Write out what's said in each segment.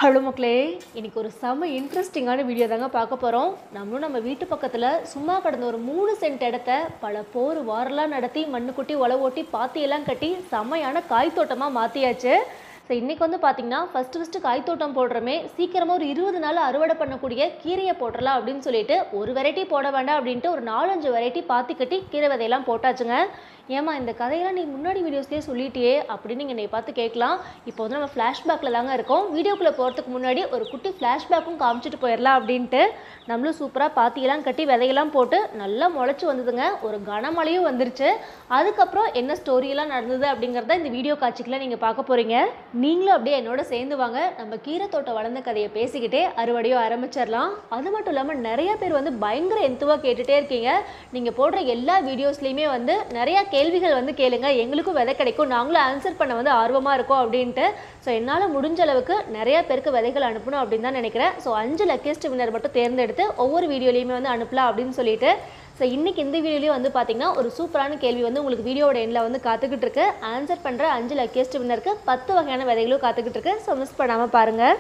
hello மக்களே இன்னைக்கு ஒரு செம இன்ட்ரெஸ்டிங்கான வீடியோ தாங்க பார்க்க போகிறோம் நம்மளும் நம்ம வீட்டு பக்கத்தில் சும்மா கடந்த ஒரு மூணு சென்ட் இடத்த பல போர் வாரெல்லாம் நடத்தி மண்ணு குட்டி உழவு ஓட்டி பாத்தியெல்லாம் கட்டி செம்மையான காய் தோட்டமாக மாற்றியாச்சு ஸோ இன்றைக்கி வந்து பார்த்திங்கன்னா ஃபஸ்ட்டு ஃபஸ்ட்டு காய் தோட்டம் போடுறோமே சீக்கிரமாக ஒரு இருபது நாள் அறுவடை பண்ணக்கூடிய கீரையை போட்டுடலாம் அப்படின்னு சொல்லிட்டு ஒரு வெரைட்டி போட வேண்டாம் அப்படின்ட்டு ஒரு நாலஞ்சு வெரைட்டி பாத்தி கட்டி கீரை விதையெல்லாம் போட்டாச்சுங்க ஏமா இந்த கதையெல்லாம் நீ முன்னாடி வீடியோஸ்லேயே சொல்லிட்டியே அப்படின்னு நீங்கள் என்னை பார்த்து கேட்கலாம் இப்போ வந்து நம்ம ஃப்ளாஷ்பேக்கில் தாங்க இருக்கோம் வீடியோக்குள்ளே போகிறதுக்கு முன்னாடி ஒரு குட்டி ஃப்ளாஷ்பேக்கும் காமிச்சிட்டு போயிடலாம் அப்படின்ட்டு நம்மளும் சூப்பராக பாத்தியெல்லாம் கட்டி விதையெல்லாம் போட்டு நல்லா முளைச்சி வந்ததுங்க ஒரு கனமழையும் வந்துருச்சு அதுக்கப்புறம் என்ன ஸ்டோரியெல்லாம் நடந்தது அப்படிங்கிறத இந்த வீடியோ காட்சிக்குள்ள நீங்கள் பார்க்க போகிறீங்க நீங்களும் அப்படியே என்னோட சேர்ந்து வாங்க நம்ம கீரை தோட்டம் வளர்ந்த கதையை பேசிக்கிட்டே அறுவடையும் ஆரம்பிச்சிடலாம் அது மட்டும் இல்லாமல் நிறைய பேர் வந்து பயங்கர எந்துவாக கேட்டுகிட்டே இருக்கீங்க நீங்கள் போடுற எல்லா வீடியோஸ்லையுமே வந்து நிறையா கேள்விகள் வந்து கேளுங்க எங்களுக்கும் விதை கிடைக்கும் நாங்களும் ஆன்சர் பண்ண வந்து ஆர்வமாக இருக்கோம் அப்படின்ட்டு ஸோ என்னால் முடிஞ்ச அளவுக்கு நிறைய பேருக்கு விதைகள் அனுப்பணும் அப்படின்னு தான் நினைக்கிறேன் ஸோ அஞ்சு லக்கேஸ்ட் வின்னர் மட்டும் தேர்ந்தெடுத்து ஒவ்வொரு வீடியோலையுமே வந்து அனுப்பலாம் அப்படின்னு சொல்லிட்டு ஸோ இன்றைக்கி இந்த வீடியோலையும் வந்து பார்த்தீங்கன்னா ஒரு சூப்பரான கேள்வி வந்து உங்களுக்கு வீடியோட எண்டில் வந்து காத்துக்கிட்டு இருக்கு ஆன்சர் பண்ணுற அஞ்சு லக்கேஸ்ட் வின்னருக்கு பத்து வகையான விதைகளும் காத்துக்கிட்டு இருக்கு ஸோ மிஸ் பண்ணாமல் பாருங்கள்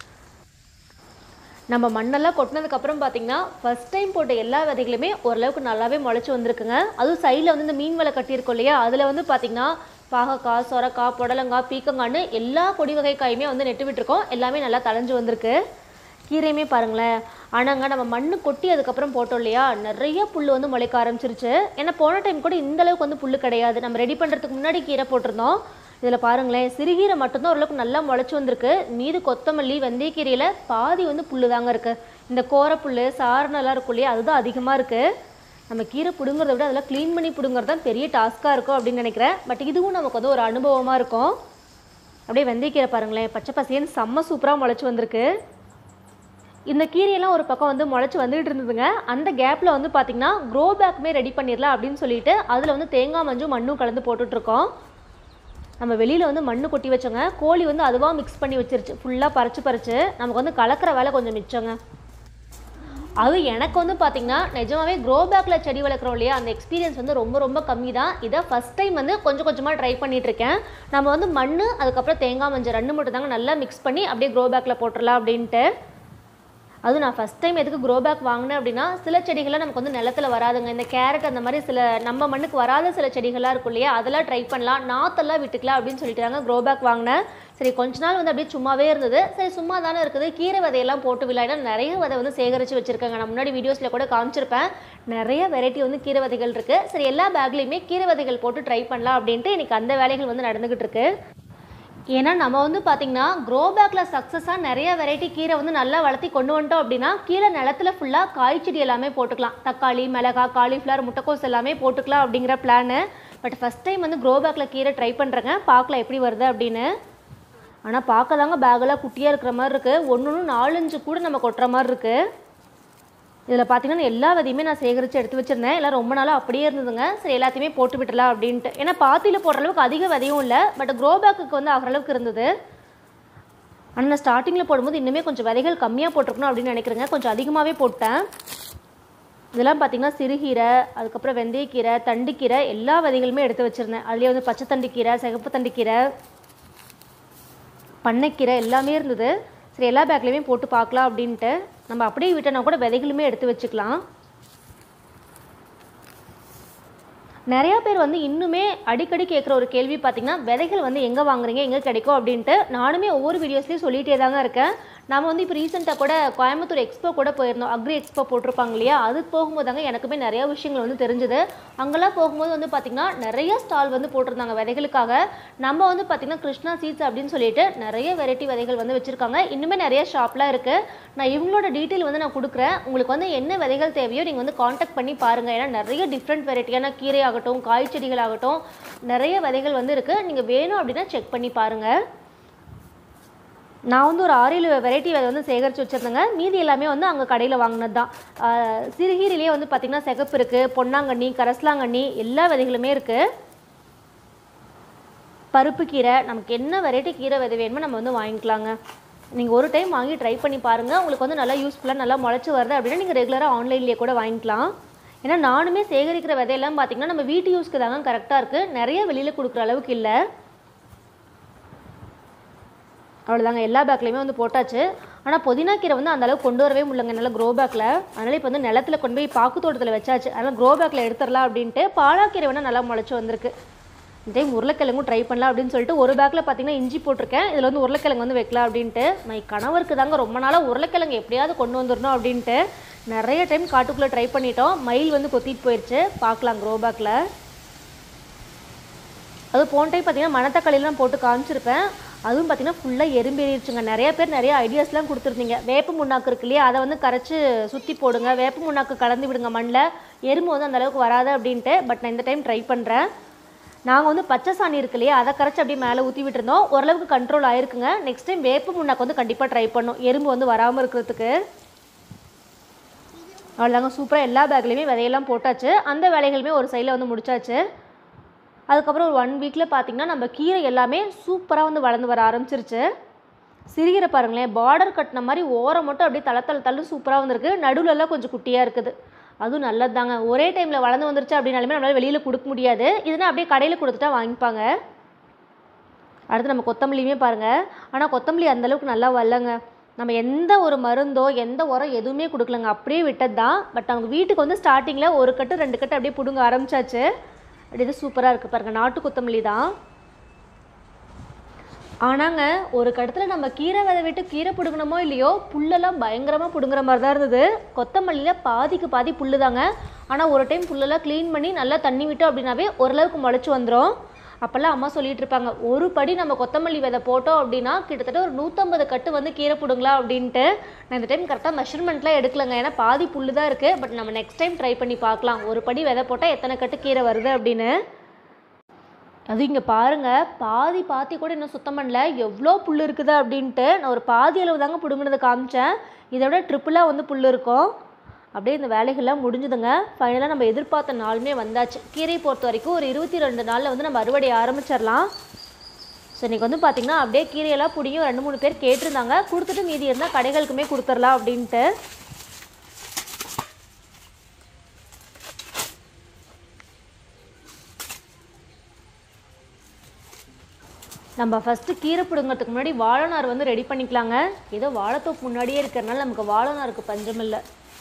நம்ம மண்ணெல்லாம் கொட்டினதுக்கப்புறம் பார்த்தீங்கன்னா ஃபஸ்ட் டைம் போட்ட எல்லா விதைகளுமே ஓரளவுக்கு நல்லாவே முளைச்சி வந்திருக்குங்க அதுவும் சைடில் வந்து இந்த மீன் வலை கட்டியிருக்கோம் இல்லையா அதில் வந்து பார்த்தீங்கன்னா பாகக்காய் சொரக்காய் புடலங்காய் பீக்கங்கான்னு எல்லா கொடி வகை காயுமே வந்து நெட்டு விட்டுருக்கோம் எல்லாமே நல்லா தளைஞ்சு வந்திருக்கு கீரையுமே பாருங்களேன் ஆனாங்க நம்ம மண் கொட்டி அதுக்கப்புறம் போட்டோம் இல்லையா நிறைய புல் வந்து முளைக்க ஆரம்பிச்சிருச்சு ஏன்னா போன டைம் கூட இந்த அளவுக்கு வந்து புல் கிடையாது நம்ம ரெடி பண்ணுறதுக்கு முன்னாடி கீரை போட்டிருந்தோம் இதில் பாருங்களேன் சிறுகீரை மட்டும்தான் ஓரளவுக்கு நல்லா முளைச்சி வந்திருக்கு மீது கொத்தமல்லி வெந்தயக்கீரையில் பாதி வந்து புல் தாங்க இருக்குது இந்த கோரப்புல் சாரணெல்லாம் இருக்கும் இல்லையா அதுதான் அதிகமாக இருக்குது நம்ம கீரை பிடுங்கிறத விட அதெல்லாம் க்ளீன் பண்ணி பிடுங்கிறது தான் பெரிய டாஸ்க்காக இருக்கும் அப்படின்னு நினைக்கிறேன் பட் இதுவும் நமக்கு வந்து ஒரு அனுபவமாக இருக்கும் அப்படியே வெந்தயக்கீரை பாருங்களேன் பச்சை பசேன்னு செம்ம சூப்பராக முளைச்சி வந்திருக்கு இந்த கீரையெல்லாம் ஒரு பக்கம் வந்து முளைச்சி வந்துகிட்டு இருந்ததுங்க அந்த கேப்பில் வந்து பார்த்திங்கன்னா க்ரோ பேக்குமே ரெடி பண்ணிடலாம் அப்படின்னு சொல்லிட்டு அதில் வந்து தேங்காய் மஞ்சும் மண்ணும் கலந்து போட்டுட்ருக்கோம் நம்ம வெளியில் வந்து மண்ணு கொட்டி வச்சோங்க கோழி வந்து அதுவாக மிக்ஸ் பண்ணி வச்சிருச்சு ஃபுல்லாக பறிச்சு பறிச்சு நமக்கு வந்து கலக்கிற வேலை கொஞ்சம் மிச்சங்க அது எனக்கு வந்து பார்த்திங்கன்னா நிஜமாவே க்ரோ பேக்கில் செடி வளர்க்குறோம் இல்லையா அந்த எக்ஸ்பீரியன்ஸ் வந்து ரொம்ப ரொம்ப கம்மி தான் இதை ஃபஸ்ட் டைம் வந்து கொஞ்சம் கொஞ்சமாக ட்ரை பண்ணிட்டு இருக்கேன் நம்ம வந்து மண் அதுக்கப்புறம் தேங்காய் மஞ்சள் ரெண்டு மட்டும் தாங்க நல்லா மிக்ஸ் பண்ணி அப்படியே க்ரோ பேக்கில் போட்டுடலாம் அப்படின்ட்டு அதுவும் நான் ஃபஸ்ட் டைம் எதுக்கு க்ரோ பேக் வாங்கினேன் அப்படின்னா சில செடிகள்லாம் நமக்கு வந்து நிலத்தில் வராதுங்க இந்த கேரட் அந்த மாதிரி சில நம்ம மண்ணுக்கு வராத சில செடிகள்லாம் இருக்கும் இல்லையா அதெல்லாம் ட்ரை பண்ணலாம் நாத்தெல்லாம் விட்டுக்கலாம் அப்படின்னு சொல்லிட்டு தாங்க க்ரோ பேக் வாங்கினேன் சரி கொஞ்ச நாள் வந்து அப்படியே சும்மாவே இருந்தது சரி சும்மா தானே இருக்குது கீரை விதையெல்லாம் போட்டு விளையாட நிறைய விதை வந்து சேகரித்து வச்சுருக்காங்க நான் முன்னாடி வீடியோஸில் கூட காமிச்சிருப்பேன் நிறைய வெரைட்டி வந்து கீரை விதைகள் இருக்குது சரி எல்லா பேக்லேயுமே கீரை விதைகள் போட்டு ட்ரை பண்ணலாம் அப்படின்ட்டு எனக்கு அந்த வேலைகள் வந்து நடந்துக்கிட்டு இருக்கு ஏன்னா நம்ம வந்து பார்த்திங்கன்னா க்ரோ பேக்கில் சக்ஸஸாக நிறைய வெரைட்டி கீரை வந்து நல்லா வளர்த்தி கொண்டு வந்துட்டோம் அப்படின்னா கீழே நிலத்துல ஃபுல்லாக காய் செடி எல்லாமே போட்டுக்கலாம் தக்காளி மிளகா காலிஃப்ளவர் முட்டைக்கோஸ் எல்லாமே போட்டுக்கலாம் அப்படிங்கிற பிளானு பட் ஃபஸ்ட் டைம் வந்து க்ரோ பேக்கில் கீரை ட்ரை பண்ணுறேங்க பார்க்கலாம் எப்படி வருது அப்படின்னு ஆனால் பார்க்க தாங்க பேக்கெல்லாம் குட்டியாக இருக்கிற மாதிரி இருக்குது ஒன்று ஒன்று நாலஞ்சு கூட நம்ம கொட்டுற மாதிரி இருக்குது இதில் பார்த்தீங்கன்னா எல்லா விதையுமே நான் சேகரித்து எடுத்து வச்சுருந்தேன் எல்லாம் ரொம்ப நாளாக அப்படியே இருந்ததுங்க சரி எல்லாத்தையுமே போட்டு விட்டுலாம் அப்படின்ட்டு ஏன்னா பாத்தியில் போடுற அளவுக்கு அதிக விதையும் இல்லை பட் க்ரோ பேக்குக்கு வந்து ஆகிற அளவுக்கு இருந்தது ஆனால் நான் ஸ்டார்டிங்கில் போடும்போது இன்னுமே கொஞ்சம் விதைகள் கம்மியாக போட்டிருக்கணும் அப்படின்னு நினைக்கிறேங்க கொஞ்சம் அதிகமாகவே போட்டேன் இதெல்லாம் பார்த்தீங்கன்னா சிறுகீரை அதுக்கப்புறம் வெந்தயக்கீரை தண்டுக்கீரை எல்லா விதைகளுமே எடுத்து வச்சுருந்தேன் அதுலேயே வந்து பச்சை தண்டுக்கீரை சிகப்பு தண்டுக்கீரை பண்ணைக்கீரை எல்லாமே இருந்தது சரி எல்லா பேக்லேயுமே போட்டு பார்க்கலாம் அப்படின்ட்டு நம்ம அப்படியே விட்டோன்னா கூட விதைகளுமே எடுத்து வச்சுக்கலாம் நிறையா பேர் வந்து இன்னுமே அடிக்கடி கேட்குற ஒரு கேள்வி பார்த்தீங்கன்னா விதைகள் வந்து எங்கே வாங்குறீங்க எங்கே கிடைக்கும் அப்படின்ட்டு நானுமே ஒவ்வொரு வீடியோஸ்லேயும் சொல்லிகிட்டே தாங்க இருக்கேன் நம்ம வந்து இப்போ ரீசெண்டாக கூட கோயம்புத்தூர் எக்ஸ்போ கூட போயிருந்தோம் அக்ரி எக்ஸ்போ போட்டிருப்பாங்க இல்லையா அதுக்கு போகும்போது தாங்க எனக்குமே நிறைய விஷயங்கள் வந்து தெரிஞ்சுது அங்கெல்லாம் போகும்போது வந்து பார்த்திங்கன்னா நிறைய ஸ்டால் வந்து போட்டிருந்தாங்க விதைகளுக்காக நம்ம வந்து பார்த்திங்கன்னா கிருஷ்ணா சீட்ஸ் அப்படின்னு சொல்லிட்டு நிறைய வெரைட்டி விதைகள் வந்து வச்சுருக்காங்க இன்னுமே நிறைய ஷாப்லாம் இருக்குது நான் இவங்களோட டீட்டெயில் வந்து நான் கொடுக்குறேன் உங்களுக்கு வந்து என்ன விதைகள் தேவையோ நீங்கள் வந்து காண்டாக்ட் பண்ணி பாருங்கள் ஏன்னா நிறைய டிஃப்ரெண்ட் வெரைட்டியான கீரை ஆகட்டும் காய் செடிகள் ஆகட்டும் நிறைய விதைகள் வந்து இருக்குது நீங்கள் வேணும் அப்படின்னா செக் பண்ணி பாருங்கள் நான் வந்து ஒரு ஆறு ஏழு வெரைட்டி விதை வந்து சேகரித்து வச்சுருந்தேங்க மீதி எல்லாமே வந்து அங்கே கடையில் வாங்கினது தான் சிறுகீரிலே வந்து பார்த்திங்கன்னா சிகப்பு இருக்குது பொன்னாங்கண்ணி கரசலாங்கண்ணி எல்லா விதைகளுமே இருக்குது பருப்பு கீரை நமக்கு என்ன வெரைட்டி கீரை விதை வேணுமோ நம்ம வந்து வாங்கிக்கலாங்க நீங்கள் ஒரு டைம் வாங்கி ட்ரை பண்ணி பாருங்கள் உங்களுக்கு வந்து நல்லா யூஸ்ஃபுல்லாக நல்லா முளைச்சி வருது அப்படின்னா நீங்கள் ரெகுலராக ஆன்லைன்லேயே கூட வாங்கிக்கலாம் ஏன்னா நானுமே சேகரிக்கிற விதையெல்லாம் பார்த்திங்கன்னா நம்ம வீட்டு யூஸ்க்கு தாங்க கரெக்டாக இருக்குது நிறைய வெளியில் கொடுக்குற அளவுக்கு இல்லை அவ்வளோதாங்க எல்லா பேக்லேயுமே வந்து போட்டாச்சு ஆனால் புதினா கீரை வந்து அந்த அளவுக்கு கொண்டு வரவே முடியலங்க நல்ல க்ரோ பேக்கில் அதனால் இப்போ வந்து நிலத்துல கொண்டு போய் பாக்கு தோட்டத்தில் வச்சாச்சு அதனால் க்ரோ பேக்கில் எடுத்துடலாம் அப்படின்ட்டு பாலாக்கீரை வேணால் நல்லா முளைச்சி வந்திருக்கு இந்த டைம் உருளைக்கிழங்கும் ட்ரை பண்ணலாம் அப்படின்னு சொல்லிட்டு ஒரு பேக்கில் பார்த்தீங்கன்னா இஞ்சி போட்டிருக்கேன் இதில் வந்து உருளைக்கிழங்கு வந்து வைக்கலாம் அப்படின்ட்டு மை கணவருக்கு தாங்க ரொம்ப நாளாக உருளைக்கிழங்கு எப்படியாவது கொண்டு வந்துடணும் அப்படின்ட்டு நிறைய டைம் காட்டுக்குள்ளே ட்ரை பண்ணிட்டோம் மயில் வந்து கொத்திட்டு போயிடுச்சு பார்க்கலாம் க்ரோ பேக்கில் அது போன டைம் பார்த்தீங்கன்னா மணத்தக்காளிலாம் போட்டு காமிச்சிருப்பேன் அதுவும் பார்த்தீங்கன்னா ஃபுல்லாக எறும்பேறிடுச்சுங்க நிறைய பேர் நிறைய ஐடியாஸ்லாம் கொடுத்துருந்தீங்க வேப்ப முன்னாக்கு இருக்கு இல்லையா அதை வந்து கரைச்சி சுற்றி போடுங்க வேப்ப முன்னாக்கு கலந்து விடுங்க மண்ணில் எறும்பு வந்து அந்த அளவுக்கு வராது அப்படின்ட்டு பட் நான் இந்த டைம் ட்ரை பண்ணுறேன் நாங்கள் வந்து பச்சை சாணி இருக்கு இல்லையா அதை கரைச்சி அப்படியே மேலே ஊற்றி விட்டுருந்தோம் ஓரளவுக்கு கண்ட்ரோல் ஆயிருக்குங்க நெக்ஸ்ட் டைம் வேப்ப முன்னாக்கு வந்து கண்டிப்பாக ட்ரை பண்ணும் எறும்பு வந்து வராமல் இருக்கிறதுக்கு அவ்வளோதாங்க சூப்பராக எல்லா பேக்லேயுமே விதையெல்லாம் போட்டாச்சு அந்த வேலைகளுமே ஒரு சைடில் வந்து முடிச்சாச்சு அதுக்கப்புறம் ஒரு ஒன் வீக்கில் பார்த்தீங்கன்னா நம்ம கீரை எல்லாமே சூப்பராக வந்து வளர்ந்து வர ஆரம்பிச்சிருச்சு சிறுகீரை பாருங்களேன் பார்டர் கட்டின மாதிரி ஓரம் மட்டும் அப்படியே தள தள தள்ளு சூப்பராக வந்திருக்கு நடுவுல எல்லாம் கொஞ்சம் குட்டியாக இருக்குது அதுவும் நல்லது தாங்க ஒரே டைமில் வளர்ந்து வந்துருச்சு அப்படின்னாலுமே நம்மளால் வெளியில் கொடுக்க முடியாது இதுனா அப்படியே கடையில் கொடுத்துட்டா வாங்கிப்பாங்க அடுத்து நம்ம கொத்தமல்லியுமே பாருங்கள் ஆனால் கொத்தமல்லி அந்தளவுக்கு நல்லா வரலங்க நம்ம எந்த ஒரு மருந்தோ எந்த உரம் எதுவுமே கொடுக்கலங்க அப்படியே விட்டது தான் பட் அவங்க வீட்டுக்கு வந்து ஸ்டார்டிங்கில் ஒரு கட்டு ரெண்டு கட்டு அப்படியே பிடுங்க ஆரம்பிச்சாச்சு அப்படி இது சூப்பராக இருக்குது பாருங்கள் நாட்டு கொத்தமல்லி தான் ஆனாங்க ஒரு கடத்தில் நம்ம கீரை விதை விட்டு கீரை பிடுங்கணுமோ இல்லையோ புல்லெல்லாம் பயங்கரமாக பிடுங்குற மாதிரி தான் இருந்தது கொத்தமல்லியில் பாதிக்கு பாதி புல்லு தாங்க ஆனால் ஒரு டைம் புல்லெல்லாம் க்ளீன் பண்ணி நல்லா தண்ணி விட்டோம் அப்படின்னாவே ஓரளவுக்கு முளைச்சி வந்துடும் அப்போல்லாம் அம்மா சொல்லிட்டு இருப்பாங்க ஒரு படி நம்ம கொத்தமல்லி விதை போட்டோம் அப்படின்னா கிட்டத்தட்ட ஒரு நூற்றம்பது கட்டு வந்து கீரை பிடுங்கலாம் அப்படின்ட்டு நான் இந்த டைம் கரெக்டாக மெஷர்மெண்ட்லாம் எடுக்கலங்க ஏன்னா பாதி புல்லு தான் இருக்குது பட் நம்ம நெக்ஸ்ட் டைம் ட்ரை பண்ணி பார்க்கலாம் ஒரு படி விதை போட்டால் எத்தனை கட்டு கீரை வருது அப்படின்னு அது இங்கே பாருங்க பாதி பாத்தி கூட இன்னும் சுத்தம் பண்ணல எவ்வளோ புல் இருக்குது அப்படின்ட்டு நான் ஒரு பாதி அளவு தாங்க பிடுங்கினதை காமிச்சேன் இதை விட ட்ரிப்புளாக வந்து புல் இருக்கும் அப்படியே இந்த வேலைகள்லாம் முடிஞ்சுதுங்க ஃபைனலாக நம்ம எதிர்பார்த்த நாளுமே வந்தாச்சு கீரை பொறுத்த வரைக்கும் ஒரு இருபத்தி ரெண்டு நாளில் வந்து நம்ம அறுவடை ஆரம்பிச்சிடலாம் ஸோ இன்றைக்கி வந்து பார்த்திங்கன்னா அப்படியே கீரையெல்லாம் பிடியும் ரெண்டு மூணு பேர் கேட்டிருந்தாங்க கொடுத்துட்டு மீதி இருந்தால் கடைகளுக்குமே கொடுத்துடலாம் அப்படின்ட்டு நம்ம ஃபஸ்ட்டு கீரை பிடுங்கிறதுக்கு முன்னாடி வாழைநார் வந்து ரெடி பண்ணிக்கலாங்க ஏதோ வாழைத்தோப்பு முன்னாடியே இருக்கிறனால நமக்கு வாழைநாருக்கு பஞ்சம் இல்லை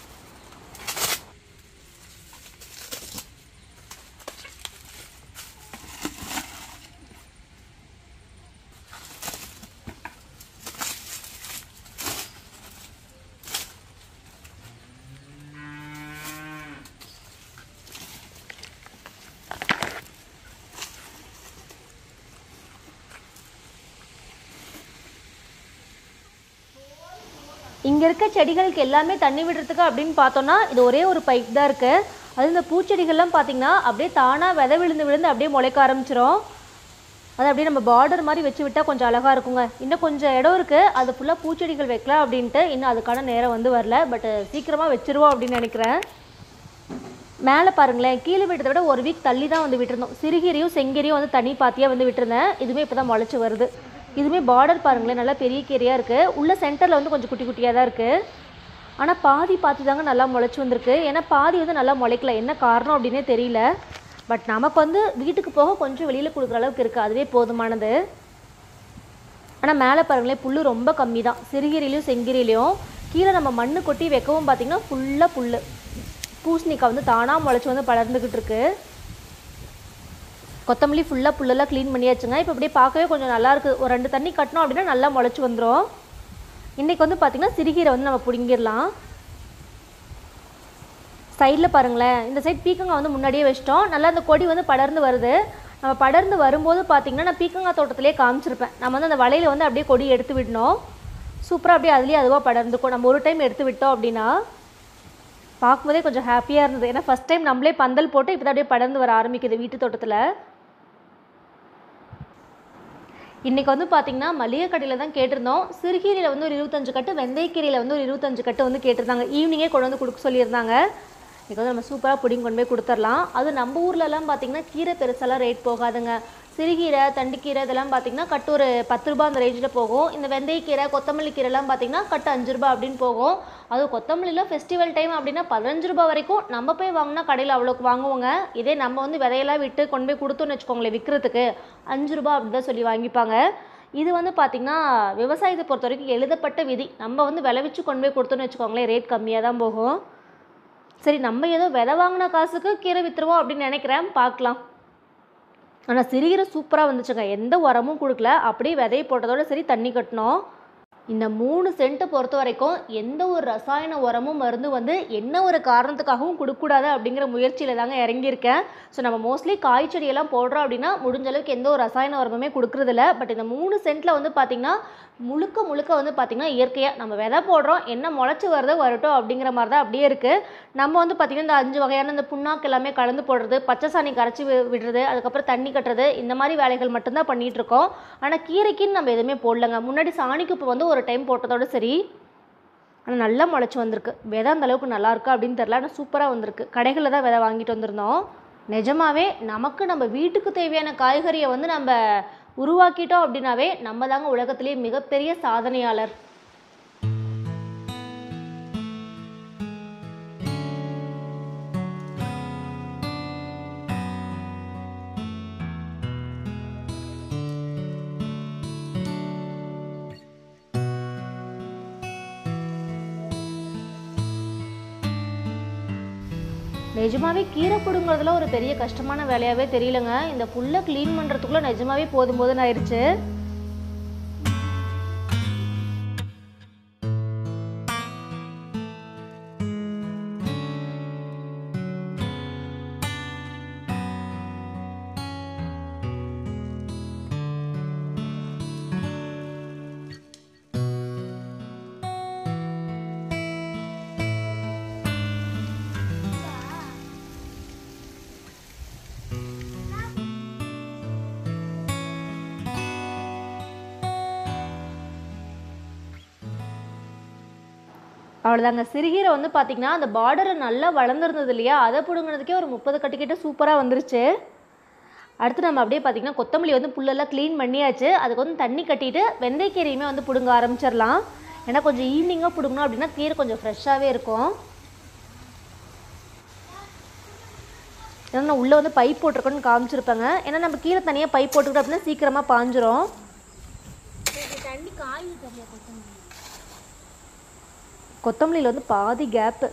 இங்கே இருக்க செடிகளுக்கு எல்லாமே தண்ணி விடுறதுக்கு அப்படின்னு பார்த்தோன்னா இது ஒரே ஒரு பைப் தான் இருக்குது அது இந்த பூச்செடிகள்லாம் பார்த்தீங்கன்னா அப்படியே தானாக விதை விழுந்து விழுந்து அப்படியே முளைக்க ஆரம்பிச்சிரும் அது அப்படியே நம்ம பார்டர் மாதிரி வச்சு விட்டால் கொஞ்சம் அழகாக இருக்குங்க இன்னும் கொஞ்சம் இடம் இருக்குது அது ஃபுல்லாக பூச்செடிகள் வைக்கலாம் அப்படின்ட்டு இன்னும் அதுக்கான நேரம் வந்து வரல பட் சீக்கிரமாக வச்சிருவோம் அப்படின்னு நினைக்கிறேன் மேலே பாருங்களேன் கீழே விட்டதை விட ஒரு வீக் தள்ளி தான் வந்து விட்டுருந்தோம் சிறுகீரையும் செங்கீரையும் வந்து தனி பாத்தியாக வந்து விட்டுருந்தேன் இதுவுமே இப்போ தான் முளைச்சி வருது இதுவுமே பார்டர் பாருங்களேன் நல்லா பெரிய கீரையாக இருக்குது உள்ள சென்டரில் வந்து கொஞ்சம் குட்டி குட்டியாக தான் இருக்குது ஆனால் பாதி பாத்தி தாங்க நல்லா முளைச்சி வந்திருக்கு ஏன்னா பாதி வந்து நல்லா முளைக்கல என்ன காரணம் அப்படின்னே தெரியல பட் நமக்கு வந்து வீட்டுக்கு போக கொஞ்சம் வெளியில் கொடுக்குற அளவுக்கு இருக்குது அதுவே போதுமானது ஆனால் மேலே பாருங்களேன் புல் ரொம்ப கம்மி தான் சிறுகீரையிலையும் செங்கீரையிலையும் கீழே நம்ம மண்ணு கொட்டி வைக்கவும் பார்த்தீங்கன்னா ஃபுல்லாக புல் பூசணிக்காய் வந்து தானாக முளைச்சி வந்து படர்ந்துக்கிட்டு இருக்கு கொத்தமல்லி ஃபுல்லாக புல்லெல்லாம் க்ளீன் பண்ணியாச்சுங்க இப்போ அப்படியே பார்க்கவே கொஞ்சம் நல்லா இருக்குது ஒரு ரெண்டு தண்ணி கட்டினோம் அப்படின்னா நல்லா முளைச்சி வந்துடும் இன்றைக்கி வந்து பார்த்திங்கன்னா சிறுகீரை வந்து நம்ம பிடுங்கிடலாம் சைடில் பாருங்களேன் இந்த சைட் பீக்கங்காய் வந்து முன்னாடியே வச்சிட்டோம் நல்லா அந்த கொடி வந்து படர்ந்து வருது நம்ம படர்ந்து வரும்போது பார்த்திங்கன்னா நான் பீக்கங்காய் தோட்டத்திலே காமிச்சிருப்பேன் நம்ம வந்து அந்த வலையில் வந்து அப்படியே கொடி எடுத்து விடணும் சூப்பராக அப்படியே அதுலேயே அதுவாக படர்ந்துக்கும் நம்ம ஒரு டைம் எடுத்து விட்டோம் அப்படின்னா பார்க்கும்போதே கொஞ்சம் ஹாப்பியாக இருந்தது ஏன்னா ஃபஸ்ட் டைம் நம்மளே பந்தல் போட்டு இப்போ தான் அப்படியே படர்ந்து வர ஆரம்பிக்குது வீட்டு தோட்டத்தில் இன்றைக்கி வந்து பார்த்திங்கன்னா மளிகை கடையில் தான் கேட்டிருந்தோம் சிறுகீரையில் வந்து ஒரு இருபத்தஞ்சு கட்டு வெந்தயக்கீரையில் வந்து ஒரு இருபத்தஞ்சு கட்டு வந்து கேட்டிருந்தாங்க ஈவினிங்கே கொண்டு வந்து கொடுக்க சொல்லியிருந்தாங்க இன்றைக்கி வந்து நம்ம சூப்பராக பிடிங்க கொண்டு போய் கொடுத்துர்லாம் அது நம்ம ஊர்லலாம் பார்த்திங்கன்னா கீரை பெருசாலாம் ரேட் போகாதுங்க சிறுகீரை தண்டுக்கீரை இதெல்லாம் பார்த்திங்கன்னா கட்டு ஒரு பத்து ரூபா அந்த ரேஞ்சில் போகும் இந்த வெந்தயக்கீரை கொத்தமல்லி கீரைலாம் பார்த்திங்கன்னா கட்டு அஞ்சு ரூபா அப்படின்னு போகும் அது கொத்தமல்லியில் ஃபெஸ்டிவல் டைம் அப்படின்னா பதினஞ்சு ரூபா வரைக்கும் நம்ம போய் வாங்கினா கடையில் அவ்வளோக்கு வாங்குவோங்க இதே நம்ம வந்து விதையெல்லாம் விட்டு கொண்டு போய் கொடுத்தோன்னு வச்சுக்கோங்களேன் விற்கிறதுக்கு அஞ்சு ரூபா அப்படி தான் சொல்லி வாங்கிப்பாங்க இது வந்து பார்த்திங்கன்னா விவசாயத்தை பொறுத்த வரைக்கும் எழுதப்பட்ட விதி நம்ம வந்து விளைவிச்சு கொண்டு போய் கொடுத்தோன்னு வச்சுக்கோங்களேன் ரேட் கம்மியாக தான் போகும் சரி நம்ம ஏதோ விதை வாங்கின காசுக்கு கீரை விற்றுருவோம் அப்படின்னு நினைக்கிறேன் பார்க்கலாம் ஆனால் சிறுகீரை சூப்பராக வந்துச்சுங்க எந்த உரமும் கொடுக்கல அப்படியே விதையை போட்டதோட சரி தண்ணி கட்டணும் இந்த மூணு சென்ட்டை பொறுத்த வரைக்கும் எந்த ஒரு ரசாயன உரமும் மருந்து வந்து என்ன ஒரு காரணத்துக்காகவும் கொடுக்கக்கூடாது அப்படிங்கிற முயற்சியில் தாங்க இறங்கியிருக்கேன் ஸோ நம்ம மோஸ்ட்லி காய் செடியெல்லாம் போடுறோம் அப்படின்னா முடிஞ்ச அளவுக்கு எந்த ஒரு ரசாயன உரமுமே கொடுக்கறதில்ல பட் இந்த மூணு சென்ட்டில் வந்து பார்த்திங்கன்னா முழுக்க முழுக்க வந்து பார்த்திங்கன்னா இயற்கையாக நம்ம விதை போடுறோம் என்ன முளைச்சி வருதோ வரட்டும் அப்படிங்கிற மாதிரி தான் அப்படியே இருக்குது நம்ம வந்து பார்த்திங்கன்னா இந்த அஞ்சு வகையான இந்த புண்ணாக்கு எல்லாமே கலந்து போடுறது பச்சை சாணி கரைச்சி வி- விடுறது அதுக்கப்புறம் தண்ணி கட்டுறது இந்த மாதிரி வேலைகள் மட்டும்தான் பண்ணிகிட்டு இருக்கோம் ஆனால் கீரைக்குன்னு நம்ம எதுவுமே போடலங்க முன்னாடி சாணிக்கு இப்போ வந்து ஒரு டைம் போட்டதோட சரி ஆனால் நல்லா முளைச்சி வந்திருக்கு விதை அந்த அளவுக்கு நல்லா இருக்கா அப்படின்னு தெரில ஆனால் சூப்பராக வந்திருக்கு கடைகளில் தான் விதை வாங்கிட்டு வந்திருந்தோம் நிஜமாவே நமக்கு நம்ம வீட்டுக்கு தேவையான காய்கறியை வந்து நம்ம உருவாக்கிட்டோம் அப்படின்னாவே நம்ம தாங்க உலகத்திலேயே மிகப்பெரிய சாதனையாளர் நிஜமாவே கீரை பிடுங்குறதுல ஒரு பெரிய கஷ்டமான வேலையாவே தெரியலங்க இந்த புல்லை க்ளீன் பண்ணுறதுக்குள்ளே நிஜமாவே போதும் போதுன்னு ஆயிடுச்சு அவ்வளோதாங்க சிறுகீரை வந்து பார்த்திங்கன்னா அந்த பார்டரில் நல்லா வளர்ந்துருந்தது இல்லையா அதை பிடுங்கினதுக்கே ஒரு முப்பது கட்டிக்கிட்ட சூப்பராக வந்துருச்சு அடுத்து நம்ம அப்படியே பார்த்திங்கன்னா கொத்தமல்லி வந்து புல்லெல்லாம் க்ளீன் பண்ணியாச்சு அதுக்கு வந்து தண்ணி கட்டிட்டு வெந்தயக்கீரையுமே வந்து பிடுங்க ஆரம்பிச்சிடலாம் ஏன்னா கொஞ்சம் ஈவினிங்காக பிடுங்கணும் அப்படின்னா கீரை கொஞ்சம் ஃப்ரெஷ்ஷாகவே இருக்கும் ஏன்னா நான் உள்ளே வந்து பைப் போட்டிருக்கோன்னு காமிச்சிருப்பேங்க ஏன்னா நம்ம கீரை தனியாக பைப் போட்டுக்கிட்டோம் அப்படின்னா சீக்கிரமாக பாஞ்சிரும் தண்ணி காய் தண்ணியா கொத்தமல்லி கொத்தமல்லியில் வந்து பாதி கேப்பு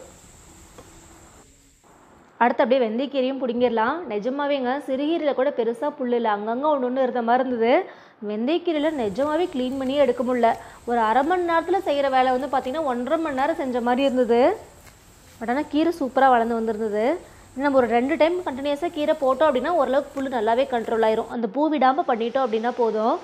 அடுத்து அப்படியே வெந்தயக்கீரையும் பிடுங்கிடலாம் நிஜமாவேங்க சிறுகீரையில் கூட பெருசாக புல் இல்லை அங்கங்கே ஒன்று ஒன்று இருந்த மாதிரி இருந்தது வெந்தயக்கீரையில் நிஜமாவே க்ளீன் பண்ணியே எடுக்க முடியல ஒரு அரை மணி நேரத்தில் செய்கிற வேலை வந்து பார்த்திங்கன்னா ஒன்றரை மணி நேரம் செஞ்ச மாதிரி இருந்தது பட் ஆனால் கீரை சூப்பராக வளர்ந்து வந்திருந்தது இன்னும் நம்ம ஒரு ரெண்டு டைம் கண்டினியூஸாக கீரை போட்டோம் அப்படின்னா ஓரளவுக்கு புல் நல்லாவே கண்ட்ரோல் ஆயிரும் அந்த பூ விடாமல் பண்ணிட்டோம் அப்படின்னா போதும்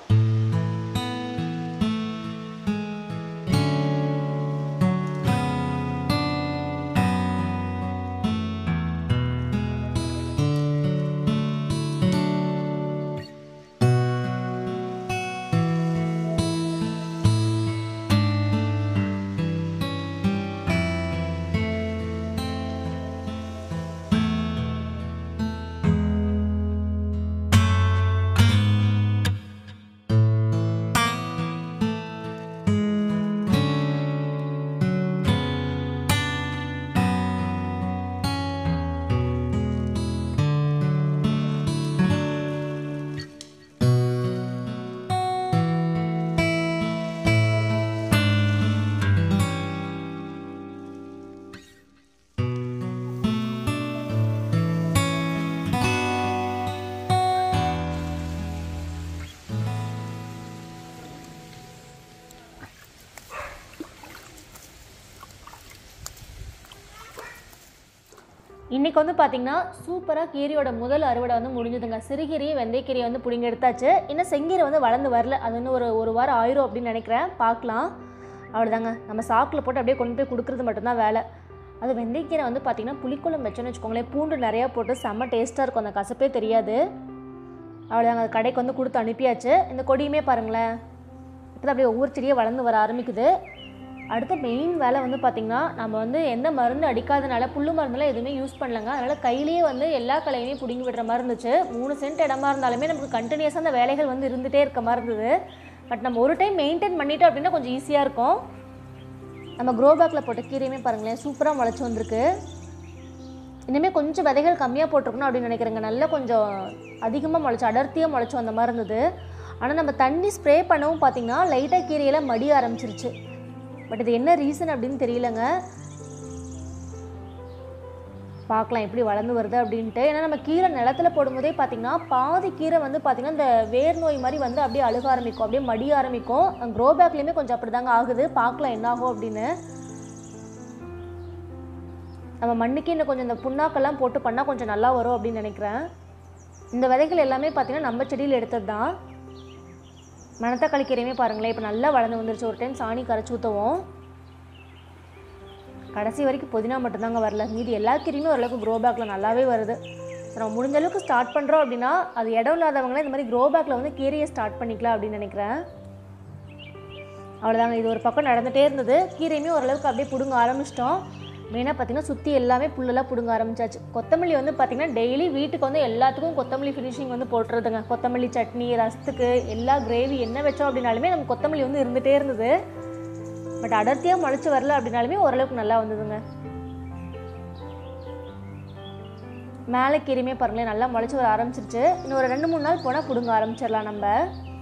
இன்றைக்கி வந்து பார்த்திங்கன்னா சூப்பராக கீரையோட முதல் அறுவடை வந்து முடிஞ்சதுங்க சிறுகீரையை வெந்தயக்கீரையை வந்து பிடிங்கி எடுத்தாச்சு இன்னும் செங்கீரை வந்து வளர்ந்து வரல அது இன்னும் ஒரு ஒரு வாரம் ஆயிரும் அப்படின்னு நினைக்கிறேன் பார்க்கலாம் அவ்வளோதாங்க நம்ம சாக்கில் போட்டு அப்படியே கொண்டு போய் கொடுக்குறது மட்டும்தான் வேலை அது வெந்தயக்கீரை வந்து பார்த்திங்கன்னா புளிக்குழம்பு வச்சோன்னு வச்சுக்கோங்களேன் பூண்டு நிறையா போட்டு செம்ம டேஸ்ட்டாக இருக்கும் அந்த கசப்பே தெரியாது அவ்வளோதாங்க அது கடைக்கு வந்து கொடுத்து அனுப்பியாச்சு இந்த கொடியுமே பாருங்களேன் இப்போ தான் அப்படியே ஒவ்வொரு செடியாக வளர்ந்து வர ஆரம்பிக்குது அடுத்த மெயின் வேலை வந்து பார்த்திங்கன்னா நம்ம வந்து எந்த மருந்து அடிக்காதனால புல்லு மருந்துலாம் எதுவுமே யூஸ் பண்ணலங்க அதனால் கையிலேயே வந்து எல்லா களையுமே பிடுங்கி விடுற மாதிரி இருந்துச்சு மூணு சென்ட் இடமா இருந்தாலுமே நமக்கு கண்டினியூஸாக அந்த வேலைகள் வந்து இருந்துகிட்டே இருக்க மாதிரி இருந்தது பட் நம்ம ஒரு டைம் மெயின்டைன் பண்ணிட்டோம் அப்படின்னா கொஞ்சம் ஈஸியாக இருக்கும் நம்ம க்ரோ பேக்கில் போட்ட கீரையுமே பாருங்களேன் சூப்பராக முளைச்சி வந்திருக்கு இனிமேல் கொஞ்சம் விதைகள் கம்மியாக போட்டிருக்கணும் அப்படின்னு நினைக்கிறேங்க நல்லா கொஞ்சம் அதிகமாக முளைச்சி அடர்த்தியாக முளைச்சி வந்த மாதிரி இருந்தது ஆனால் நம்ம தண்ணி ஸ்ப்ரே பண்ணவும் பார்த்தீங்கன்னா லைட்டாக கீரையெல்லாம் மடிய ஆரம்பிச்சிருச்சு பட் இது என்ன ரீசன் அப்படின்னு தெரியலங்க பார்க்கலாம் எப்படி வளர்ந்து வருது அப்படின்ட்டு ஏன்னா நம்ம கீரை நிலத்துல போடும்போதே பார்த்தீங்கன்னா பாதி கீரை வந்து பார்த்தீங்கன்னா இந்த வேர் நோய் மாதிரி வந்து அப்படியே அழுக ஆரம்பிக்கும் அப்படியே மடிய ஆரம்பிக்கும் க்ரோ பேக்லேயுமே கொஞ்சம் அப்படிதாங்க ஆகுது பார்க்கலாம் என்ன ஆகும் அப்படின்னு நம்ம மண்ணுக்கு இன்னும் கொஞ்சம் இந்த புண்ணாக்கெல்லாம் போட்டு பண்ணால் கொஞ்சம் நல்லா வரும் அப்படின்னு நினைக்கிறேன் இந்த விதைகள் எல்லாமே பார்த்தீங்கன்னா நம்ம செடியில் எடுத்தது தான் மணத்தக்காளி கீரையுமே பாருங்களேன் இப்போ நல்லா வளர்ந்து வந்துருச்சு ஒரு டைம் சாணி கரைச்சி ஊற்றவும் கடைசி வரைக்கும் புதினா மட்டும்தாங்க வரல மீதி எல்லா கீரையுமே ஓரளவுக்கு க்ரோ பேக்கில் நல்லாவே வருது ஸோ நம்ம முடிஞ்ச அளவுக்கு ஸ்டார்ட் பண்ணுறோம் அப்படின்னா அது இடம் இல்லாதவங்களே இந்த மாதிரி க்ரோ பேக்கில் வந்து கீரையை ஸ்டார்ட் பண்ணிக்கலாம் அப்படின்னு நினைக்கிறேன் அவ்வளோதாங்க இது ஒரு பக்கம் நடந்துகிட்டே இருந்தது கீரையுமே ஓரளவுக்கு அப்படியே பிடுங்க ஆரம்பிச்சிட்டோம் மெயினாக பார்த்தீங்கன்னா சுற்றி எல்லாமே புல்லெல்லாம் பிடுங்க ஆரம்பிச்சாச்சு கொத்தமல்லி வந்து பார்த்திங்கன்னா டெய்லி வீட்டுக்கு வந்து எல்லாத்துக்கும் கொத்தமல்லி ஃபினிஷிங் வந்து போட்டுறதுங்க கொத்தமல்லி சட்னி ரசத்துக்கு எல்லா கிரேவி என்ன வச்சோம் அப்படின்னாலுமே நம்ம கொத்தமல்லி வந்து இருந்துகிட்டே இருந்தது பட் அடர்த்தியாக முளைச்சி வரல அப்படின்னாலுமே ஓரளவுக்கு நல்லா வந்ததுங்க மேலே கீரையுமே பாருங்களேன் நல்லா முளைச்சி வர ஆரம்பிச்சிருச்சு இன்னும் ஒரு ரெண்டு மூணு நாள் போனால் பிடுங்க ஆரம்பிச்சிடலாம் நம்ம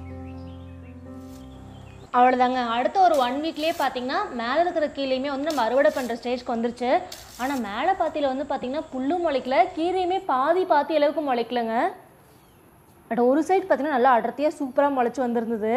அவ்வளோதாங்க அடுத்த ஒரு ஒன் வீக்லேயே பார்த்தீங்கன்னா மேலே இருக்கிற கீரையுமே வந்து நம்ம அறுவடை பண்ணுற ஸ்டேஜ்க்கு வந்துருச்சு ஆனால் மேலே பாத்தியில் வந்து பார்த்தீங்கன்னா புல்லும் முளைக்கல கீரையுமே பாதி பாத்தி அளவுக்கு முளைக்கலங்க பட் ஒரு சைடு பார்த்தீங்கன்னா நல்லா அடர்த்தியாக சூப்பராக முளைச்சி வந்திருந்தது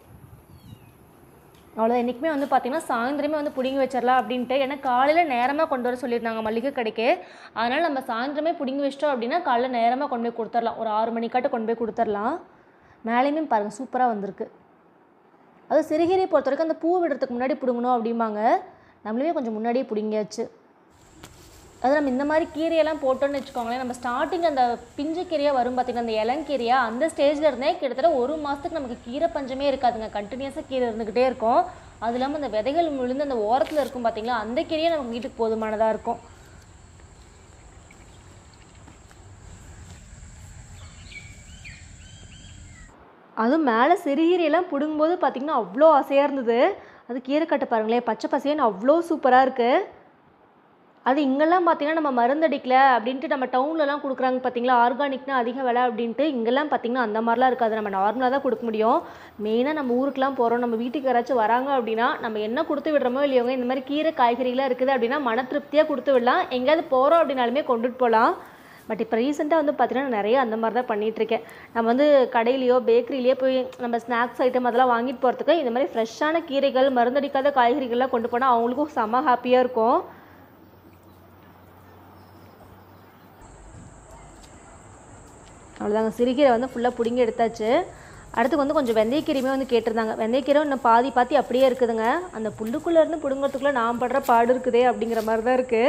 அவ்வளோ என்றைக்குமே வந்து பார்த்தீங்கன்னா சாயந்தரமே வந்து பிடுங்கி வச்சிடலாம் அப்படின்ட்டு ஏன்னா காலையில் நேரமாக கொண்டு வர சொல்லியிருந்தாங்க மல்லிகை கடைக்கு அதனால் நம்ம சாயந்தரமே பிடுங்கி வச்சிட்டோம் அப்படின்னா காலைல நேரமாக கொண்டு போய் கொடுத்துர்லாம் ஒரு ஆறு மணிக்காட்ட கொண்டு போய் கொடுத்துர்லாம் மேலேயுமே பாருங்கள் சூப்பராக வந்திருக்கு அது சிறுகீரை பொறுத்த வரைக்கும் அந்த பூ விடுறதுக்கு முன்னாடி பிடுங்கணும் அப்படிம்பாங்க நம்மளுமே கொஞ்சம் முன்னாடியே பிடுங்கியாச்சு அது நம்ம இந்த மாதிரி கீரையெல்லாம் போட்டோம்னு வச்சுக்கோங்களேன் நம்ம ஸ்டார்டிங் அந்த பிஞ்சு கீரையாக வரும் பார்த்தீங்கன்னா அந்த இளங்கீரையா அந்த ஸ்டேஜில் இருந்தே கிட்டத்தட்ட ஒரு மாதத்துக்கு நமக்கு கீரை பஞ்சமே இருக்காதுங்க கண்டினியூஸாக கீரை இருந்துக்கிட்டே இருக்கும் அது இல்லாமல் அந்த விதைகள் விழுந்து அந்த ஓரத்தில் இருக்கும் பார்த்தீங்களா அந்த கீரையே நமக்கு வீட்டுக்கு போதுமானதாக இருக்கும் அதுவும் மேலே சிறுகீரையெல்லாம் பிடுங்கும்போது பார்த்திங்கன்னா அவ்வளோ ஆசையாக இருந்தது அது கீரை கட்டு பாருங்களேன் பச்சை பசேன்னு அவ்வளோ சூப்பராக இருக்குது அது இங்கெல்லாம் பார்த்தீங்கன்னா நம்ம மருந்தடிக்கல அப்படின்ட்டு நம்ம டவுன்லலாம் கொடுக்குறாங்க பார்த்தீங்களா ஆர்கானிக்னா அதிக விலை அப்படின்ட்டு இங்கெல்லாம் பார்த்தீங்கன்னா அந்த மாதிரிலாம் இருக்காது நம்ம நார்மலாக தான் கொடுக்க முடியும் மெயினாக நம்ம ஊருக்குலாம் போகிறோம் நம்ம வீட்டுக்கு யாராச்சும் வராங்க அப்படின்னா நம்ம என்ன கொடுத்து விடுறோமோ இல்லையோங்க இந்த மாதிரி கீரை காய்கறிலாம் இருக்குது அப்படின்னா மன திருப்தியாக கொடுத்து விடலாம் எங்கேயாவது போகிறோம் அப்படின்னாலுமே கொண்டுட்டு போகலாம் பட் இப்போ ரீசெண்டாக வந்து பார்த்தீங்கன்னா நிறைய அந்த மாதிரி தான் பண்ணிகிட்ருக்கேன் நம்ம வந்து கடையிலையோ பேக்கரியிலையோ போய் நம்ம ஸ்நாக்ஸ் ஐட்டம் அதெல்லாம் வாங்கிட்டு போகிறதுக்கு இந்த மாதிரி ஃப்ரெஷ்ஷான கீரைகள் மருந்தடிக்காத காய்கறிகள்லாம் கொண்டு போனால் அவங்களுக்கும் செம்ம ஹாப்பியாக இருக்கும் அவ்வளோதாங்க சிறுகீரை வந்து ஃபுல்லாக பிடுங்கி எடுத்தாச்சு அடுத்து வந்து கொஞ்சம் வெந்தயக்கீரையுமே வந்து கேட்டிருந்தாங்க வெந்தயக்கீரை இன்னும் பாதி பாத்தி அப்படியே இருக்குதுங்க அந்த புல்லுக்குள்ளே இருந்து பிடுங்கிறதுக்குள்ளே நான் படுற பாடு இருக்குதே அப்படிங்கிற மாதிரி தான் இருக்குது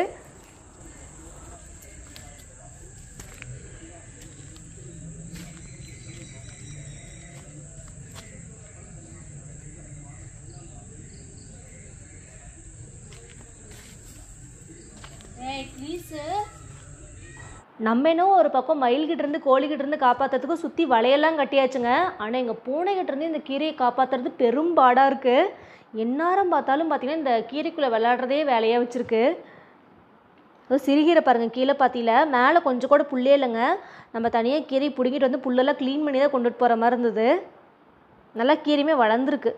ஏய் ப்ளீஸு நம்ம என்னவோ ஒரு பக்கம் மயில்கிட்ட இருந்து கோழிகிட்ட இருந்து காப்பாற்றுறதுக்கு சுற்றி வலையெல்லாம் கட்டியாச்சுங்க ஆனால் எங்கள் பூனைகிட்ட இருந்து இந்த கீரையை காப்பாற்றுறது பெரும்பாடாக இருக்குது எந்நேரம் பார்த்தாலும் பார்த்தீங்கன்னா இந்த கீரைக்குள்ளே விளையாடுறதே வேலையாக வச்சுருக்கு அது சிறுகீரை பாருங்கள் கீழே பாத்தியில மேலே கொஞ்சம் கூட புல்லே இல்லைங்க நம்ம தனியாக கீரை பிடுங்கிட்டு வந்து புல்லெல்லாம் க்ளீன் பண்ணி தான் கொண்டுட்டு போகிற மாதிரி இருந்தது நல்லா கீரையுமே வளர்ந்துருக்கு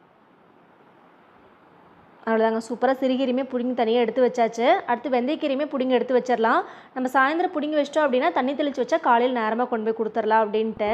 அவ்வளோதாங்க சூப்பராக சிறுகீரையுமே பிடுங்கி தனியாக எடுத்து வச்சாச்சு அடுத்து வெந்தயக்கீரையுமே பிடுங்கி எடுத்து வச்சிடலாம் நம்ம சாயந்தரம் பிடுங்கி வச்சிட்டோம் அப்படின்னா தண்ணி தெளித்து வச்சா காலையில் நேரமாக கொண்டு போய் கொடுத்துடலாம் அப்படின்ட்டு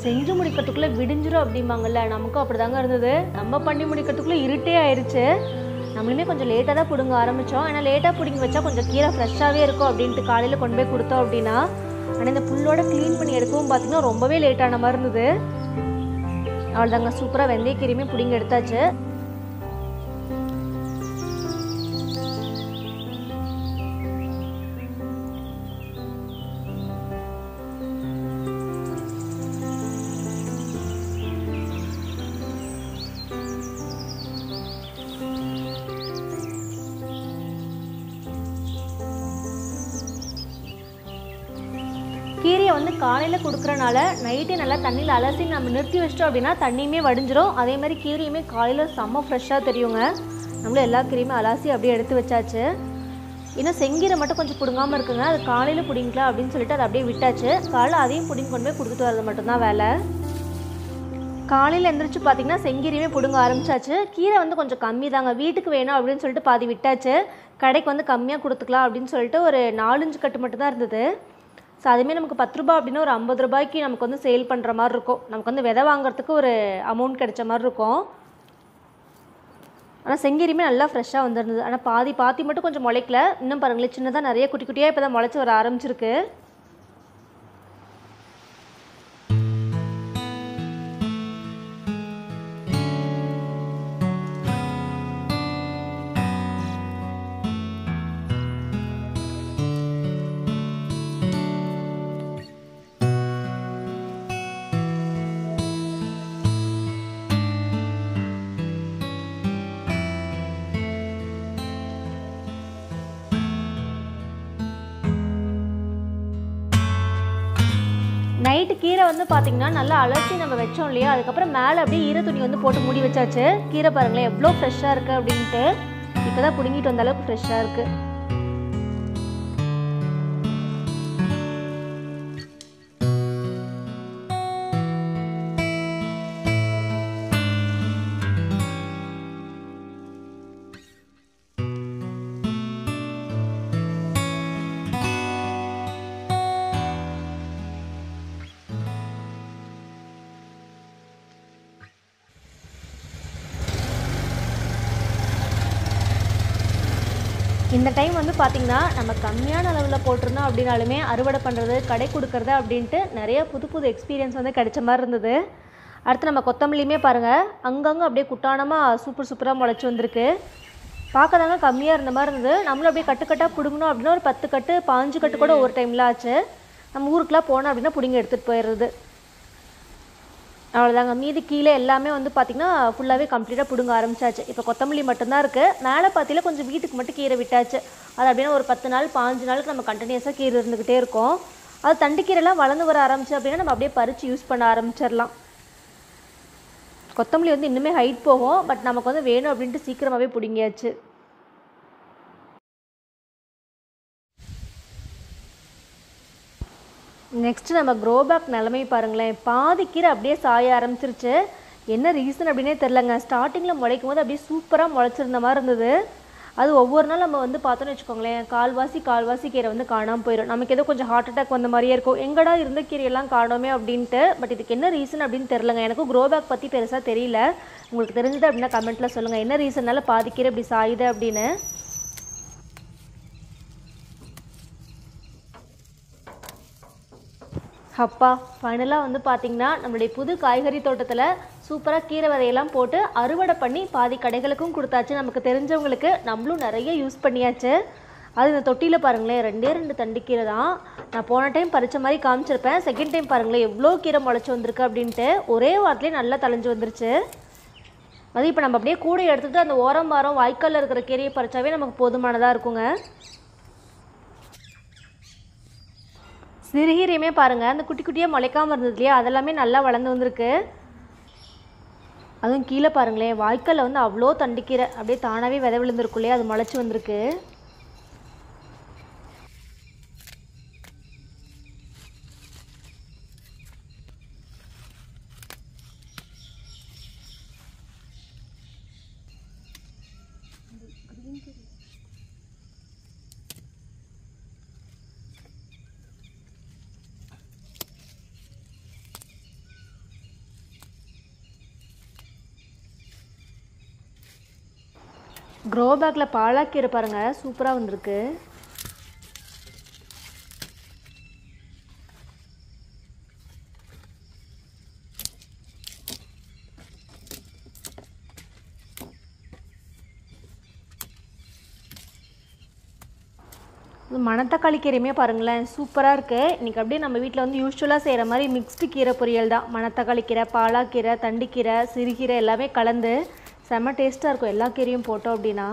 செஞ்சு முடிக்கிறதுக்குள்ளே விடிஞ்சிரும் அப்படிம்பாங்கல்ல நமக்கும் அப்படிதாங்க இருந்தது நம்ம பண்ணி முடிக்கிறதுக்குள்ளே இருட்டே ஆயிடுச்சு நம்மளுமே கொஞ்சம் லேட்டாக தான் பிடுங்க ஆரம்பித்தோம் ஏன்னா லேட்டாக பிடுங்கி வச்சா கொஞ்சம் கீரை ஃப்ரெஷ்ஷாகவே இருக்கும் அப்படின்ட்டு காலையில் கொண்டு போய் கொடுத்தோம் அப்படின்னா ஆனால் இந்த புல்லோட க்ளீன் பண்ணி எடுக்கவும் பார்த்தீங்கன்னா ரொம்பவே லேட்டான மாதிரி இருந்தது அவ்வளோதாங்க சூப்பராக வெந்தயக்கீரையுமே பிடிங்கி எடுத்தாச்சு கீரையை வந்து காலையில் கொடுக்குறனால நைட்டே நல்லா தண்ணியில் அலசி நம்ம நிறுத்தி வச்சிட்டோம் அப்படின்னா தண்ணியுமே வடிஞ்சிரும் அதே மாதிரி கீரையுமே காலையில் செம்ம ஃப்ரெஷ்ஷாக தெரியுங்க நம்மளும் எல்லா கீரையுமே அலாசி அப்படியே எடுத்து வச்சாச்சு இன்னும் செங்கீரை மட்டும் கொஞ்சம் பிடுங்காமல் இருக்குங்க அது காலையில் பிடிங்கலாம் அப்படின்னு சொல்லிட்டு அதை அப்படியே விட்டாச்சு காலையில் அதையும் பிடிங்கி கொண்டு போய் கொடுத்துட்டு வரது மட்டும்தான் வேலை காலையில் எந்திரிச்சு பார்த்தீங்கன்னா செங்கீரையுமே பிடுங்க ஆரம்பிச்சாச்சு கீரை வந்து கொஞ்சம் கம்மி தாங்க வீட்டுக்கு வேணும் அப்படின்னு சொல்லிட்டு பாதி விட்டாச்சு கடைக்கு வந்து கம்மியாக கொடுத்துக்கலாம் அப்படின்னு சொல்லிட்டு ஒரு நாலஞ்சு கட்டு மட்டும் தான் இருந்தது ஸோ அதுவுமே நமக்கு பத்து ரூபாய் அப்படின்னா ஒரு ஐம்பது ரூபாய்க்கு நமக்கு வந்து சேல் பண்ணுற மாதிரி இருக்கும் நமக்கு வந்து விதை வாங்குறதுக்கு ஒரு அமௌண்ட் கிடைச்ச மாதிரி இருக்கும் ஆனால் செங்கீரியுமே நல்லா ஃப்ரெஷ்ஷாக வந்திருந்தது ஆனால் பாதி பாத்தி மட்டும் கொஞ்சம் முளைக்கல இன்னும் பாருங்களேன் சின்னதாக நிறைய குட்டி குட்டியாக இப்போ தான் முளைச்சி வர ஆரம்பிச்சிருக்கு நைட்டு கீரை வந்து பார்த்தீங்கன்னா நல்லா அலசி நம்ம வச்சோம் இல்லையா அதுக்கப்புறம் மேலே அப்படியே ஈர துணி வந்து போட்டு மூடி வச்சாச்சு கீரை பாருங்களேன் எவ்வளோ ஃப்ரெஷ்ஷாக இருக்குது அப்படின்ட்டு இப்போ தான் பிடுங்கிட்டு வந்த அளவுக்கு ஃப்ரெஷ்ஷாக இருக்குது இந்த டைம் வந்து பார்த்திங்கன்னா நம்ம கம்மியான அளவில் போட்டிருந்தோம் அப்படின்னாலுமே அறுவடை பண்ணுறது கடை கொடுக்கறது அப்படின்ட்டு நிறைய புது புது எக்ஸ்பீரியன்ஸ் வந்து கிடைச்ச மாதிரி இருந்தது அடுத்து நம்ம கொத்தமல்லியுமே பாருங்கள் அங்கங்கே அப்படியே குட்டானமாக சூப்பர் சூப்பராக முளைச்சி வந்திருக்கு பார்க்க தாங்க கம்மியாக இருந்த மாதிரி இருந்தது நம்மளும் அப்படியே கட்டுக்கட்டாக பிடுங்கணும் அப்படின்னா ஒரு பத்து கட்டு பாஞ்சு கட்டு கூட ஒரு டைமில் ஆச்சு நம்ம ஊருக்குலாம் போனோம் அப்படின்னா பிடிங்கி எடுத்துகிட்டு போயிடுறது அவ்வளோதாங்க மீதி கீழே எல்லாமே வந்து பார்த்திங்கன்னா ஃபுல்லாகவே கம்ப்ளீட்டாக பிடுங்க ஆரம்பிச்சாச்சு இப்போ கொத்தமல்லி மட்டும்தான் இருக்குது மேலே பார்த்தீங்கன்னா கொஞ்சம் வீட்டுக்கு மட்டும் கீரை விட்டாச்சு அது அப்படின்னா ஒரு பத்து நாள் பாஞ்சு நாளுக்கு நம்ம கண்டினியூஸாக கீரை இருந்துக்கிட்டே இருக்கும் அது தண்டுக்கீரைலாம் வளர்ந்து வர ஆரம்பிச்சு அப்படின்னா நம்ம அப்படியே பறித்து யூஸ் பண்ண ஆரம்பிச்சிடலாம் கொத்தமல்லி வந்து இன்னுமே ஹைட் போகும் பட் நமக்கு வந்து வேணும் அப்படின்ட்டு சீக்கிரமாகவே பிடுங்கியாச்சு நெக்ஸ்ட் நம்ம க்ரோ பேக் நிலமை பாருங்களேன் பாதி கீரை அப்படியே சாய ஆரம்பிச்சிருச்சு என்ன ரீசன் அப்படின்னே தெரிலங்க ஸ்டார்டிங்கில் முளைக்கும் போது அப்படியே சூப்பராக முளைச்சிருந்த மாதிரி இருந்தது அது ஒவ்வொரு நாள் நம்ம வந்து பார்த்தோன்னு வச்சுக்கோங்களேன் கால்வாசி கால்வாசி கீரை வந்து காணாமல் போயிடும் நமக்கு ஏதோ கொஞ்சம் ஹார்ட் அட்டாக் வந்த மாதிரியே இருக்கும் எங்கடா இருந்த கீரையெல்லாம் காணோமே அப்படின்ட்டு பட் இதுக்கு என்ன ரீசன் அப்படின்னு தெரிலங்க எனக்கும் க்ரோ பேக் பற்றி பெருசாக தெரியல உங்களுக்கு தெரிஞ்சது அப்படின்னா கமெண்ட்டில் சொல்லுங்கள் என்ன ரீசன்னால பாதி கீரை இப்படி சாயுது அப்படின்னு அப்பா ஃபைனலாக வந்து பார்த்திங்கன்னா நம்மளுடைய புது காய்கறி தோட்டத்தில் சூப்பராக கீரை விதையெல்லாம் போட்டு அறுவடை பண்ணி பாதி கடைகளுக்கும் கொடுத்தாச்சு நமக்கு தெரிஞ்சவங்களுக்கு நம்மளும் நிறைய யூஸ் பண்ணியாச்சு அது இந்த தொட்டியில் பாருங்களேன் ரெண்டே ரெண்டு தண்டுக்கீரை தான் நான் போன டைம் பறித்த மாதிரி காமிச்சிருப்பேன் செகண்ட் டைம் பாருங்களேன் எவ்வளோ கீரை முளைச்சி வந்திருக்கு அப்படின்ட்டு ஒரே வாரத்துலேயே நல்லா தளைஞ்சு வந்துருச்சு அது இப்போ நம்ம அப்படியே கூடை எடுத்துகிட்டு அந்த ஓரம் வாரம் வாய்க்காலில் இருக்கிற கீரையை பறிச்சாவே நமக்கு போதுமானதாக இருக்குங்க சிறுகீரையுமே பாருங்கள் அந்த குட்டி குட்டியாக முளைக்காமல் இருந்தது இல்லையா அதெல்லாமே நல்லா வளர்ந்து வந்திருக்கு அதுவும் கீழே பாருங்களேன் வாய்க்காலில் வந்து அவ்வளோ தண்டிக்கீரை அப்படியே தானாகவே விதை விழுந்திருக்கும் இல்லையா அது முளைச்சி வந்திருக்கு க்ரோ பேக்கில் பாலாக்கீரை பாருங்கள் சூப்பராக வந்திருக்கு மணத்தக்காளி கீரையுமே பாருங்களேன் சூப்பராக இருக்குது இன்றைக்கி அப்படியே நம்ம வீட்டில் வந்து யூஸ்வலாக செய்கிற மாதிரி மிக்ஸ்டு கீரை பொரியல் தான் மணத்தக்காளி கீரை பாலாக்கீரை தண்டிக்கீரை சிறுகீரை எல்லாமே கலந்து செம்ம டேஸ்ட்டாக இருக்கும் எல்லா கீரையும் போட்டோம் அப்படின்னா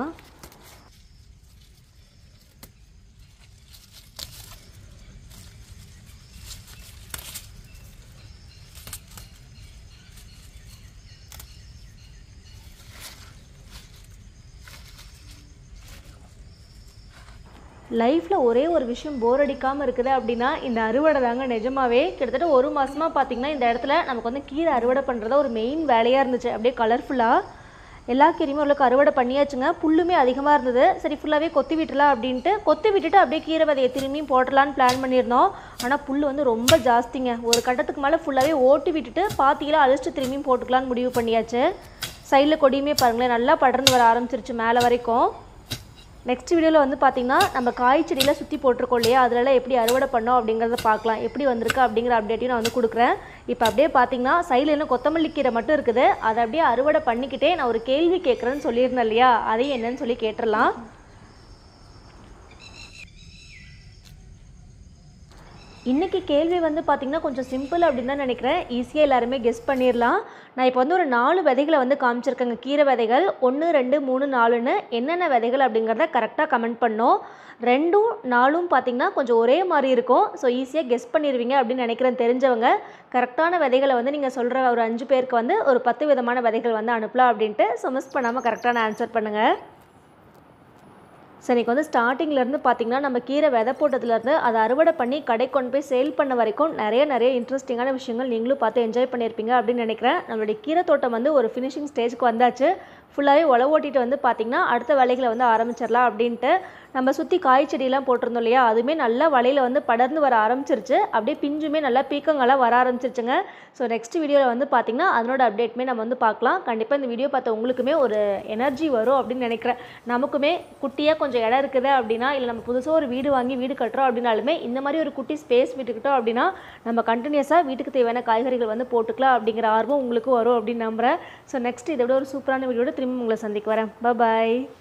லைஃப்பில் ஒரே ஒரு விஷயம் போர் அடிக்காமல் இருக்குது அப்படின்னா இந்த அறுவடை தாங்க நிஜமாவே கிட்டத்தட்ட ஒரு மாதமாக பார்த்தீங்கன்னா இந்த இடத்துல நமக்கு வந்து கீரை அறுவடை பண்ணுறதா ஒரு மெயின் வேலையாக இருந்துச்சு அப்படியே கலர்ஃபுல்லாக எல்லா கீரையுமே ஓரளவுக்கு அறுவடை பண்ணியாச்சுங்க புல்லுமே அதிகமாக இருந்தது சரி ஃபுல்லாகவே கொத்தி விட்டுலாம் அப்படின்ட்டு கொத்தி விட்டுட்டு அப்படியே கீரை விதையை திரும்பியும் போட்டலான்னு பிளான் பண்ணியிருந்தோம் ஆனால் புல் வந்து ரொம்ப ஜாஸ்திங்க ஒரு கட்டத்துக்கு மேலே ஃபுல்லாகவே ஓட்டி விட்டுட்டு பாத்தியில் அழிச்சிட்டு திரும்பியும் போட்டுக்கலான்னு முடிவு பண்ணியாச்சு சைடில் கொடியுமே பாருங்களேன் நல்லா படர்ந்து வர ஆரம்பிச்சிருச்சு மேலே வரைக்கும் நெக்ஸ்ட் வீடியோவில் வந்து பார்த்திங்கன்னா நம்ம காய் செடியில் சுற்றி போட்டிருக்கோம் இல்லையா அதிலலாம் எப்படி அறுவடை பண்ணோம் அப்படிங்கிறத பார்க்கலாம் எப்படி வந்திருக்கு அப்படிங்கிற அப்டேட்டையும் நான் வந்து கொடுக்குறேன் இப்போ அப்படியே பார்த்தீங்கன்னா சைடில் இன்னும் கொத்தமல்லி கீரை மட்டும் இருக்குது அதை அப்படியே அறுவடை பண்ணிக்கிட்டே நான் ஒரு கேள்வி கேட்குறேன்னு சொல்லியிருந்தேன் இல்லையா அதையும் என்னன்னு சொல்லி கேட்டுடலாம் இன்றைக்கி கேள்வி வந்து பார்த்திங்கன்னா கொஞ்சம் சிம்பிள் அப்படின்னு தான் நினைக்கிறேன் ஈஸியாக எல்லாருமே கெஸ் பண்ணிடலாம் நான் இப்போ வந்து ஒரு நாலு விதைகளை வந்து காமிச்சிருக்கேங்க கீரை விதைகள் ஒன்று ரெண்டு மூணு நாலுன்னு என்னென்ன விதைகள் அப்படிங்கிறத கரெக்டாக கமெண்ட் பண்ணோம் ரெண்டும் நாலும் பார்த்திங்கன்னா கொஞ்சம் ஒரே மாதிரி இருக்கும் ஸோ ஈஸியாக கெஸ் பண்ணிடுவீங்க அப்படின்னு நினைக்கிறேன் தெரிஞ்சவங்க கரெக்டான விதைகளை வந்து நீங்கள் சொல்கிற ஒரு அஞ்சு பேருக்கு வந்து ஒரு பத்து விதமான விதைகள் வந்து அனுப்பலாம் அப்படின்ட்டு ஸோ மிஸ் பண்ணாமல் கரெக்டான ஆன்சர் பண்ணுங்கள் ஸோ இன்றைக்கி வந்து ஸ்டார்டிங்லேருந்து பார்த்திங்கன்னா நம்ம கீரை விதை போட்டதுலேருந்து அதை அறுவடை பண்ணி கடை கொண்டு போய் சேல் பண்ண வரைக்கும் நிறைய நிறைய இன்ட்ரெஸ்டிங்கான விஷயங்கள் நீங்களும் பார்த்து என்ஜாய் பண்ணியிருப்பீங்க அப்படின்னு நினைக்கிறேன் நம்மளுடைய கீரை தோட்டம் வந்து ஒரு ஃபினிஷிங் ஸ்டேஜுக்கு வந்தாச்சு ஃபுல்லாகவே உழ ஓட்டிட்டு வந்து பார்த்திங்கன்னா அடுத்த வேலைகளை வந்து ஆரம்பிச்சிடலாம் அப்படின்ட்டு நம்ம சுற்றி காய் செடியெல்லாம் போட்டிருந்தோம் இல்லையா அதுவுமே நல்லா வலையில் வந்து படர்ந்து வர ஆரம்பிச்சிருச்சு அப்படியே பிஞ்சுமே நல்லா பீக்கங்களாக வர ஆரம்பிச்சிருச்சுங்க ஸோ நெக்ஸ்ட் வீடியோவில் வந்து பார்த்திங்கன்னா அதனோட அப்டேட்டுமே நம்ம வந்து பார்க்கலாம் கண்டிப்பாக இந்த வீடியோ பார்த்த உங்களுக்குமே ஒரு எனர்ஜி வரும் அப்படின்னு நினைக்கிறேன் நமக்குமே குட்டியாக கொஞ்சம் இடம் இருக்குது அப்படின்னா இல்லை நம்ம புதுசாக ஒரு வீடு வாங்கி வீடு கட்டுறோம் அப்படின்னாலுமே இந்த மாதிரி ஒரு குட்டி ஸ்பேஸ் விட்டுக்கிட்டோம் அப்படின்னா நம்ம கண்டினியூஸாக வீட்டுக்கு தேவையான காய்கறிகள் வந்து போட்டுக்கலாம் அப்படிங்கிற ஆர்வம் உங்களுக்கு வரும் அப்படின்னு நம்புகிறேன் ஸோ நெக்ஸ்ட் இதை விட ஒரு சூப்பரான வீடியோட திரும்பி உங்களை சந்திக்க வரேன் பாய்